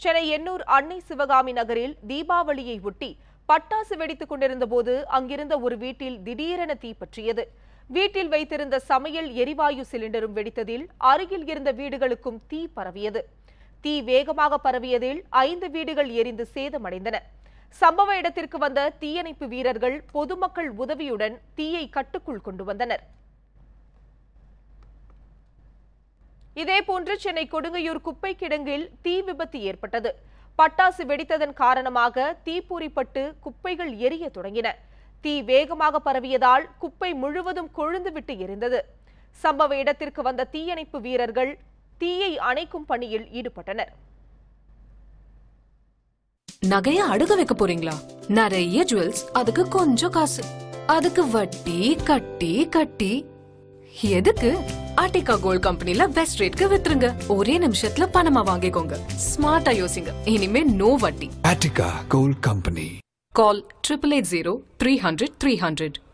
சென்னை எண்ணூர் அன்னை சிவகாமி நகரில் தீபாவளியை ஒட்டி பட்டாசு வெடித்துக் கொண்டிருந்த போது அங்கிருந்த ஒரு வீட்டில் திடீரென தீ பற்றியது வீட்டில் வைத்திருந்த சமையல் எரிவாயு சிலிண்டரும் வெடித்ததில் அருகில் இருந்த வீடுகளுக்கும் தீ பரவியது தீ வேகமாக பரவியதில் ஐந்து வீடுகள் எரிந்து சேதமடைந்தன சம்பவ இடத்திற்கு வந்த தீயணைப்பு வீரர்கள் பொதுமக்கள் உதவியுடன் தீயை கட்டுக்குள் கொண்டு வந்தனர் இதேபோன்று சென்னை கொடுங்கையூர் குப்பை கிடங்கில் தீ விபத்து ஏற்பட்டது பட்டாசு வெடித்ததன் காரணமாக தீப்பொறிப்பட்டு குப்பைகள் எரிய தொடங்கின தீ வேகமாக பரவியதால் குப்பை முழுவதும் கொழுந்துவிட்டு எரிந்தது சம்பவ இடத்திற்கு வந்த தீயணைப்பு வீரர்கள் தீயை அணைக்கும் பணியில் ஈடுபட்டனர் நகைய அடுக வைக்க போறீங்களா நிறைய ஜுவல்ஸ் அதுக்கு கொஞ்சம் காசு அதுக்கு வட்டி கட்டி கட்டி எதுக்கு ஆர்டிகா கோல்ட் கம்பெனில பெஸ்ட் ரேட்க்கு வித்துருங்க ஒரே நிமிஷத்துல பணமா வாங்கிக்கோங்க ஸ்மார்ட்டா யோசிங்க இனிமே நோ வட்டி Attica Gold Company. Call triple eight zero three hundred three hundred